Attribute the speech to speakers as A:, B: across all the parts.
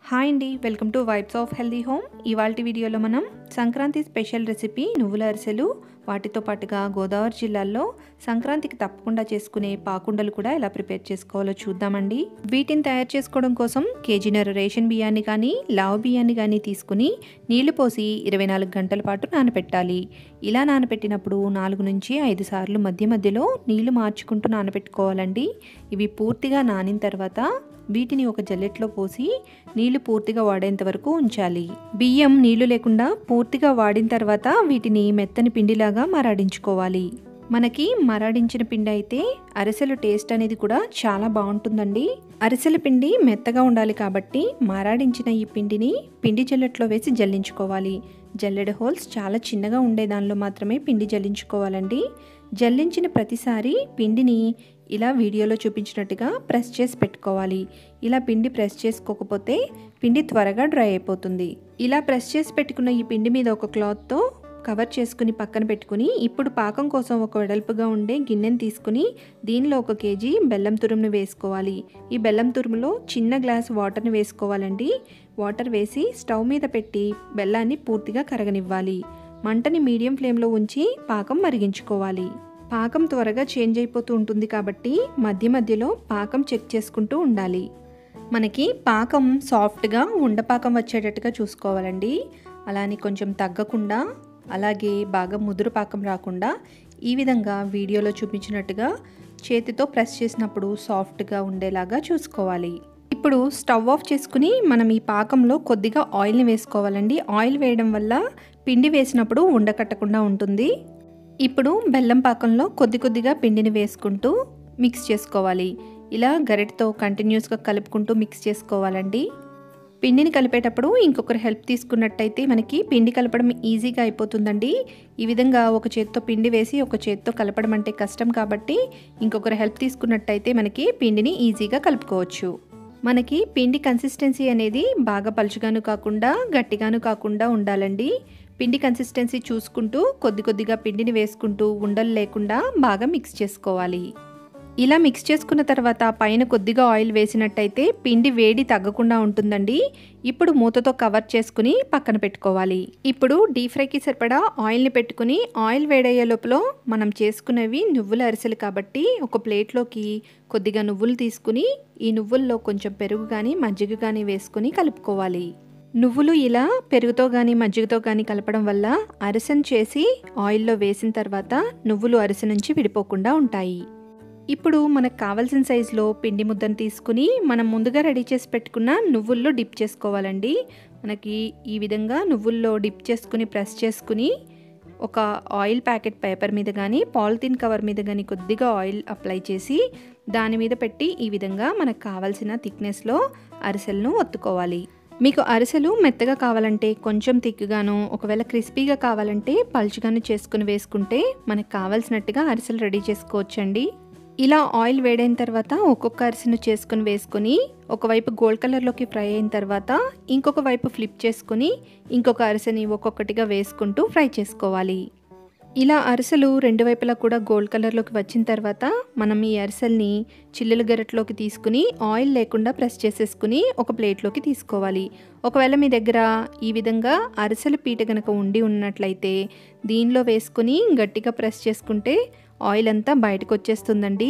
A: hi అండి welcome to vibes of healthy home ఇవాళ వీడియోలో మనం సంక్రాంతి స్పెషల్ రెసిపీ నువ్వుల అరిసెలు వాటితో పాటుగా గోదావరి జిల్లాలో సంక్రాంతికి తప్పకుండా చేసుకునే పాకుండలు కూడా ఎలా ప్రిపేర్ చేసుకోవాలో చూద్దామండి వీటిని తయారు చేసుకోవడం కోసం కేజీన్నర రేషన్ బియ్యాన్ని కానీ లావు బియ్యాన్ని కానీ తీసుకుని నీళ్లు పోసి ఇరవై నాలుగు గంటల పాటు నానబెట్టాలి ఇలా నానబెట్టినప్పుడు నాలుగు నుంచి ఐదు సార్లు మధ్య మధ్యలో నీళ్లు మార్చుకుంటూ నానబెట్టుకోవాలండి ఇవి పూర్తిగా నానిన తర్వాత వీటిని ఒక జల్లెట్లో పోసి నీళ్లు పూర్తిగా వాడేంత వరకు ఉంచాలి బియ్యం నీళ్లు లేకుండా పూర్తిగా వాడిన తర్వాత వీటిని మెత్తని పిండిలాగా మరాడించుకోవాలి మనకి మరాడించిన పిండి అయితే అరిసెల టేస్ట్ అనేది కూడా చాలా బాగుంటుందండి అరిసెల పిండి మెత్తగా ఉండాలి కాబట్టి మరాడించిన ఈ పిండిని పిండి జల్లెట్లో వేసి జల్లించుకోవాలి జల్లెడ హోల్స్ చాలా చిన్నగా ఉండే దానిలో మాత్రమే పిండి జల్లించుకోవాలండి జల్లించిన ప్రతిసారి పిండిని ఇలా వీడియోలో చూపించినట్టుగా ప్రెస్ చేసి పెట్టుకోవాలి ఇలా పిండి ప్రెస్ చేసుకోకపోతే పిండి త్వరగా డ్రై అయిపోతుంది ఇలా ప్రెస్ చేసి పెట్టుకున్న ఈ పిండి మీద ఒక క్లాత్తో కవర్ చేసుకుని పక్కన పెట్టుకుని ఇప్పుడు పాకం కోసం ఒక వెడల్పుగా ఉండే గిన్నెని తీసుకుని దీనిలో ఒక కేజీ బెల్లం తురుమును వేసుకోవాలి ఈ బెల్లం తురుములో చిన్న గ్లాస్ వాటర్ని వేసుకోవాలండి వాటర్ వేసి స్టవ్ మీద పెట్టి బెల్లాన్ని పూర్తిగా కరగనివ్వాలి మంటని మీడియం ఫ్లేమ్లో ఉంచి పాకం మరిగించుకోవాలి పాకం త్వరగా చేంజ్ అయిపోతూ ఉంటుంది కాబట్టి మధ్య మధ్యలో పాకం చెక్ చేసుకుంటూ ఉండాలి మనకి పాకం సాఫ్ట్గా ఉండపాకం వచ్చేటట్టుగా చూసుకోవాలండి అలానే కొంచెం తగ్గకుండా అలాగే బాగా ముదురు పాకం రాకుండా ఈ విధంగా వీడియోలో చూపించినట్టుగా చేతితో ప్రెస్ చేసినప్పుడు సాఫ్ట్గా ఉండేలాగా చూసుకోవాలి ఇప్పుడు స్టవ్ ఆఫ్ చేసుకుని మనం ఈ పాకంలో కొద్దిగా ఆయిల్ని వేసుకోవాలండి ఆయిల్ వేయడం వల్ల పిండి వేసినప్పుడు ఉండకట్టకుండా ఉంటుంది ఇప్పుడు బెల్లం పాకంలో కొద్ది కొద్దిగా పిండిని వేసుకుంటూ మిక్స్ చేసుకోవాలి ఇలా గరిటతో కంటిన్యూస్గా కలుపుకుంటూ మిక్స్ చేసుకోవాలండి పిండిని కలిపేటప్పుడు ఇంకొకరు హెల్ప్ తీసుకున్నట్టయితే మనకి పిండి కలపడం ఈజీగా అయిపోతుందండి ఈ విధంగా ఒక చేత్తో పిండి వేసి ఒక చేత్తో కలపడం అంటే కష్టం కాబట్టి ఇంకొకరు హెల్ప్ తీసుకున్నట్టయితే మనకి పిండిని ఈజీగా కలుపుకోవచ్చు మనకి పిండి కన్సిస్టెన్సీ అనేది బాగా పలుచుగాను కాకుండా గట్టిగాను కాకుండా ఉండాలండి పిండి కన్సిస్టెన్సీ చూసుకుంటూ కొద్ది కొద్దిగా పిండిని వేసుకుంటూ ఉండలు లేకుండా బాగా మిక్స్ చేసుకోవాలి ఇలా మిక్స్ చేసుకున్న తర్వాత పైన కొద్దిగా ఆయిల్ వేసినట్టయితే పిండి వేడి తగ్గకుండా ఉంటుందండి ఇప్పుడు మూతతో కవర్ చేసుకుని పక్కన పెట్టుకోవాలి ఇప్పుడు డీప్ ఫ్రైకి సరిపడా ఆయిల్ని పెట్టుకుని ఆయిల్ వేడయ్యే లోపల మనం చేసుకునేవి నువ్వుల అరిసెలు కాబట్టి ఒక ప్లేట్లోకి కొద్దిగా నువ్వులు తీసుకుని ఈ నువ్వుల్లో కొంచెం పెరుగు కానీ మజ్జిగ కానీ వేసుకుని కలుపుకోవాలి నువ్వులు ఇలా పెరుగుతో కానీ మజ్జిగతో కానీ కలపడం వల్ల అరిసెను చేసి ఆయిల్లో వేసిన తర్వాత నువ్వులు అరిసె నుంచి విడిపోకుండా ఉంటాయి ఇప్పుడు మనకు కావాల్సిన సైజులో పిండి ముద్దను తీసుకుని మనం ముందుగా రెడీ చేసి పెట్టుకున్న నువ్వుల్లో డిప్ చేసుకోవాలండి మనకి ఈ విధంగా నువ్వుల్లో డిప్ చేసుకుని ప్రెస్ చేసుకుని ఒక ఆయిల్ ప్యాకెట్ పేపర్ మీద కానీ పాలిథిన్ కవర్ మీద కానీ కొద్దిగా ఆయిల్ అప్లై చేసి దాని మీద పెట్టి ఈ విధంగా మనకు కావాల్సిన థిక్నెస్లో అరిసెలను ఒత్తుకోవాలి మీకు అరిసెలు మెత్తగా కావాలంటే కొంచెం తిక్కుగాను ఒకవేళ క్రిస్పీగా కావాలంటే పలుచుగాను చేసుకుని వేసుకుంటే మనకు కావాల్సినట్టుగా అరిసెలు రెడీ చేసుకోవచ్చండి ఇలా ఆయిల్ వేడైన తర్వాత ఒక్కొక్క అరిసెను చేసుకుని వేసుకొని ఒకవైపు గోల్డ్ కలర్లోకి ఫ్రై అయిన తర్వాత ఇంకొక వైపు ఫ్లిప్ చేసుకొని ఇంకొక అరిసెని ఒక్కొక్కటిగా వేసుకుంటూ ఫ్రై చేసుకోవాలి ఇలా అరిసెలు రెండు వైపులా కూడా గోల్డ్ కలర్లోకి వచ్చిన తర్వాత మనం ఈ అరిసెల్ని చిల్లుల గరిటలోకి తీసుకుని ఆయిల్ లేకుండా ప్రెస్ చేసేసుకుని ఒక ప్లేట్లోకి తీసుకోవాలి ఒకవేళ మీ దగ్గర ఈ విధంగా అరిసెల పీట కనుక ఉండి ఉన్నట్లయితే దీనిలో వేసుకుని గట్టిగా ప్రెస్ చేసుకుంటే ఆయిల్ అంతా బయటకు వచ్చేస్తుందండి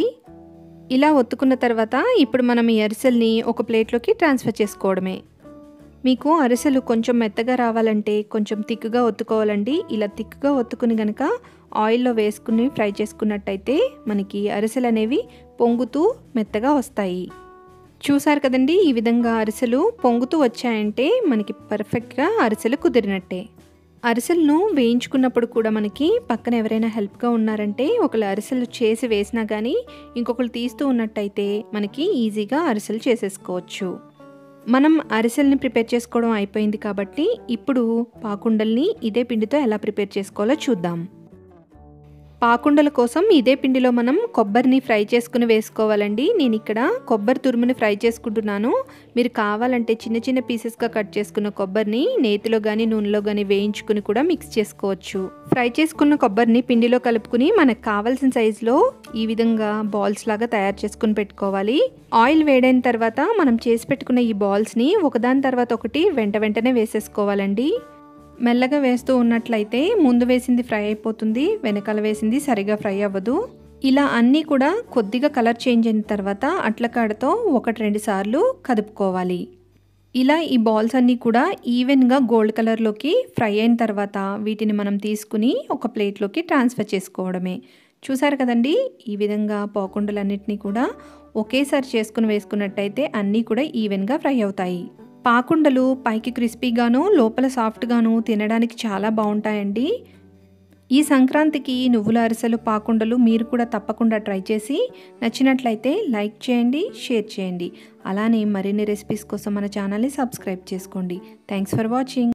A: ఇలా ఒత్తుకున్న తర్వాత ఇప్పుడు మనం ఈ అరిసెల్ని ఒక ప్లేట్లోకి ట్రాన్స్ఫర్ చేసుకోవడమే మీకు అరిసెలు కొంచెం మెత్తగా రావాలంటే కొంచెం తిక్కుగా ఒత్తుకోవాలండి ఇలా తిక్కుగా ఒత్తుకుని గనక ఆయిల్లో వేసుకుని ఫ్రై చేసుకున్నట్టయితే మనకి అరిసెలు అనేవి పొంగుతూ మెత్తగా వస్తాయి చూసారు కదండి ఈ విధంగా అరిసెలు పొంగుతూ వచ్చాయంటే మనకి పర్ఫెక్ట్గా అరిసెలు కుదిరినట్టే అరిసెలను వేయించుకున్నప్పుడు కూడా మనకి పక్కన ఎవరైనా హెల్ప్గా ఉన్నారంటే ఒకళ్ళు అరిసెలు చేసి వేసినా కానీ ఇంకొకరు తీస్తూ ఉన్నట్టయితే మనకి ఈజీగా అరిసెలు చేసేసుకోవచ్చు మనం అరిసెల్ని ప్రిపేర్ చేసుకోవడం అయిపోయింది కాబట్టి ఇప్పుడు పాకుండల్ని ఇదే పిండితో ఎలా ప్రిపేర్ చేసుకోవాలో చూద్దాం పాకుండల కోసం ఇదే పిండిలో మనం కొబ్బరిని ఫ్రై చేసుకుని వేసుకోవాలండి నేను ఇక్కడ కొబ్బరి తురుముని ఫ్రై చేసుకుంటున్నాను మీరు కావాలంటే చిన్న చిన్న పీసెస్గా కట్ చేసుకున్న కొబ్బరిని నేతిలో కానీ నూనెలో కానీ వేయించుకుని కూడా మిక్స్ చేసుకోవచ్చు ఫ్రై చేసుకున్న కొబ్బరిని పిండిలో కలుపుకుని మనకు కావాల్సిన సైజులో ఈ విధంగా బాల్స్ లాగా తయారు చేసుకుని పెట్టుకోవాలి ఆయిల్ వేడైన తర్వాత మనం చేసి పెట్టుకున్న ఈ బాల్స్ని ఒకదాని తర్వాత ఒకటి వెంట వెంటనే వేసేసుకోవాలండి మెల్లగా వేస్తూ ఉన్నట్లయితే ముందు వేసింది ఫ్రై అయిపోతుంది వెనకాల వేసింది సరిగా ఫ్రై అవ్వదు ఇలా అన్నీ కూడా కొద్దిగా కలర్ చేంజ్ అయిన తర్వాత అట్ల కాడతో ఒకటి రెండు సార్లు కదుపుకోవాలి ఇలా ఈ బాల్స్ అన్నీ కూడా ఈవెన్గా గోల్డ్ కలర్లోకి ఫ్రై అయిన తర్వాత వీటిని మనం తీసుకుని ఒక ప్లేట్లోకి ట్రాన్స్ఫర్ చేసుకోవడమే చూసారు కదండి ఈ విధంగా పోకుండలన్నిటినీ కూడా ఒకేసారి చేసుకుని వేసుకున్నట్టయితే అన్నీ కూడా ఈవెన్గా ఫ్రై అవుతాయి పాకుండలు పైకి క్రిస్పీగాను లోపల సాఫ్ట్గాను తినడానికి చాలా బాగుంటాయండి ఈ సంక్రాంతికి నువ్వుల అరిసెలు పాకుండలు మీరు కూడా తప్పకుండా ట్రై చేసి నచ్చినట్లయితే లైక్ చేయండి షేర్ చేయండి అలానే మరిన్ని రెసిపీస్ కోసం మన ఛానల్ని సబ్స్క్రైబ్ చేసుకోండి థ్యాంక్స్ ఫర్ వాచింగ్